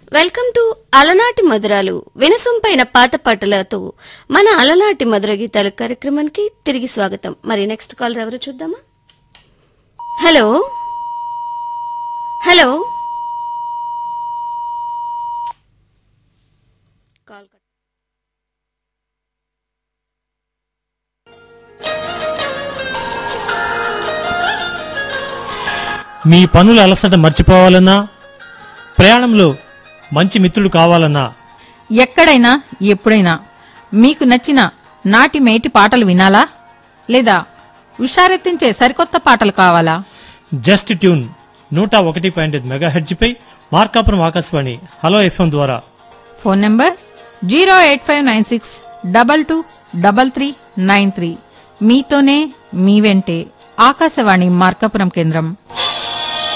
Welcome to అలనాటి మధురాలు వినసొంపైన పాత పాటలతో మన అలనాటి మధుర గీతాలు కార్యక్రమానికి తిరిగి స్వాగతం మరి నెక్స్ట్ కాలర్ ఎవరు చూద్దామా హలో హలో కాల్ కట్. మీ పనుల అలసట మర్చిపోవాలన్నా ప్రయాణంలో మంచి మిత్రులు కావాలన్నా ఎక్కడైనా ఎప్పుడైనా మీకు నచ్చిన నాటి మేటి పాటలు వినాలా లేదా ఉషారెత్తించే సరికొత్త పాటలు కావాలా జస్ట్ ట్యూన్ నూట ఒకటి పాయింట్ ఐదు మెగా హెడ్జిపై మార్కాపురం ఆకాశవాణి హలో ఎఫ్ఎం ద్వారా phone number zero eight five nine six double two double three nine three మీతోనే మీ వెంటే ఆకాశవాణి మార్కాపురం కేంద్రం